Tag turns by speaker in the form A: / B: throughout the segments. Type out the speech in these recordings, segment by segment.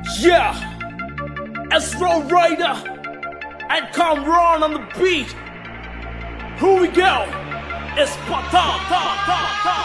A: Yeah, Astro Rider and Kamran on the beat. Here we go. It's Pata.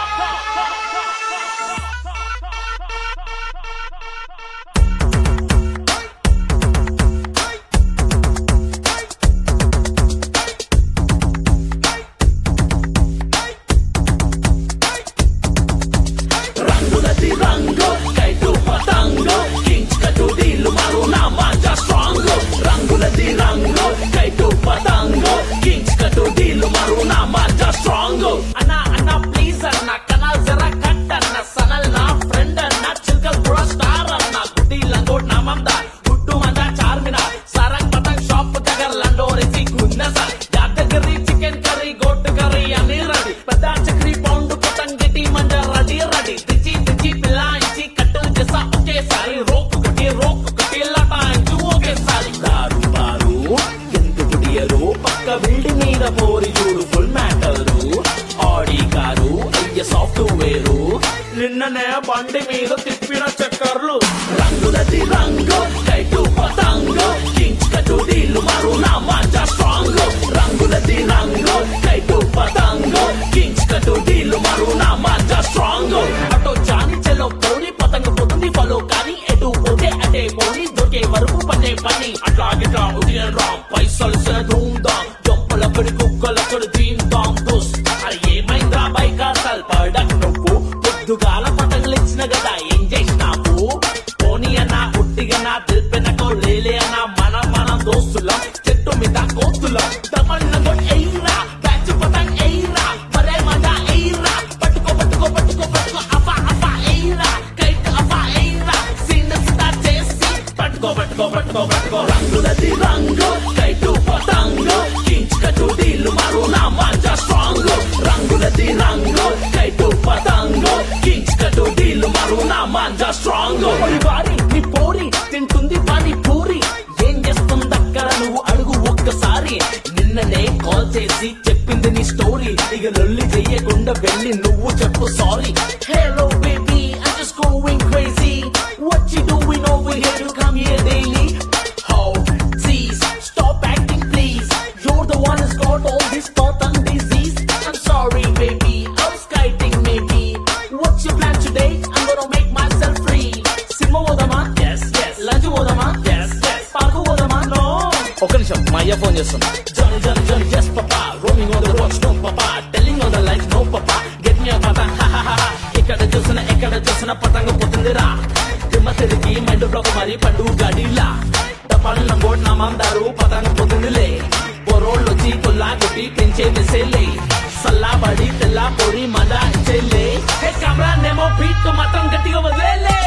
A: రంగులది రంగు kite పతంగు కించ్ కటు deal మారు నా manja strong రంగులది రంగు kite పతంగు కించ్ కటు deal మారు నా మాంజా స్ట్రాంగ్ అన్న అన్న ప్లీజ్ అన్న కనాల్ జరా కట్ అన్న సనల్ నా ఫ్రెండ్ అన్న చిల్కల్ కూడా స్టార్ అన్న గుడ్డి లంగోట్ నా మంద గుడ్డు మంద చార్మినా సారంగ్ పతంగ్ షాప్ దగ్గర లండోరేసి గున్న sir Yadagiri chicken curry goat curry అని రెడీ పెద్ద చక్రీ పౌండ్ పతంగ్ గిటి మంజ రెడీ రెడీ తెచ్చి తెచ్చి పిల్లాయించి కట్టలు చేసా ఒకేసారి రోకు కట్టి రోకు కట్టి లటాయించు ఒకేసారి దారు బారు ఎందుకు డియరు పక్క బిల్డింగ్ మీద పోరి చూడు ఫుల్ మ్యాటరు ఆడి కారు అయ్య సాఫ్ట్వేరు నిన్ననే బండి మీద తిప్పిన చక్కర్లు రంగులది రంగు కైటు పతంగు కించ్ కటు డీలు మారు నా మాంజా స్ట్రాంగ్ రంగులది రంగు కైటు పతంగు కించ్ కటు డీలు మారు నా మాంజా స్ట్రాంగ్ అటో జాని చెలో పోని పతంగ పోతుంది ఫలో కానీ ఎటు పోతే అటే పోని దొరికే వరకు పనే పని అట్లాగిట్లా ఉదయం రామ్ పైసలు ధూమ్దాం జంపలక్కడి కుక్కలక్కడి దీమ్ దాం దోస్ అరే ఏమైందా బైక్ అసలు పడక్ నువ్వు పొద్దుగాల పతంగులు ఇచ్చిన కదా ఏం చేసినావు పోనీ అన్న ఉట్టిగా నా తెలిపినకో లేలే అన్న మన మన దోస్తులం చెట్టు మీద కోతులం దమన్నగో ఎయిరా బ్యాచ్ పతంగ్ ఎయిరా మరే మజా ఎయిరా పట్టుకో పట్టుకో పట్టుకో పట్టుకో అఫా అఫా ఎయిరా కైట్ అఫా ఎయిరా సీన్ స్టార్ట్ చేసి పట్టుకో పట్టుకో పట్టుకో పట్టుకో రంగులది రంగు కైటు పతంగు కించ్ కటు డీలు మారు నా మాంజా స్ట్రాంగ్ రంగులది రంగు కైటు పతంగు కించ్ కటు డీలు మారు నా మాంజా స్ట్రాంగ్ వారి నీ పోరి తింటుంది పాని పూరి ఏం చేస్తుంది అక్కడ నువ్వు అడుగు ఒక్కసారి నిన్ననే కాల్ చేసి చెప్పింది నీ స్టోరీ ఇక లొల్లి చెయ్యకుండా వెళ్ళి నువ్వు చెప్పు sorry hello baby I just going crazy what you doing over here to come here daily how please stop acting please you're the one who's got all this Spartan disease I'm sorry baby I was kiting maybe what's your plan today I'm gonna make myself free cinema పోదామా yes yes lunch పోదామా yes yes park పోదామా no ఒక నిమిషం మా అయ్య phone చేస్తున్నా Johnny Johnny Johnny yes papa roaming on the roads no papa telling on the lights no papa get me a pata ha ha ha ha ఇక్కడ చూసిన ఎక్కడ చూసిన పతంగ పోతుందిరా దిమ్మ తిరిగి మైండ్ బ్లాక్ మరి పండు గడిలా డబ్బాలు నంగోడ్ నా మందారు పతంగ పోతుందిలే బొరోళ్ళు వచ్చి పుల్లా కొట్టి పెంచే మెసేలే సల్లా బడి తెల్ల పొడి మదా ఇచ్చేలే హే కెమెరా నేమో బీట్ మాత్రం గట్టిగా వదిలేలే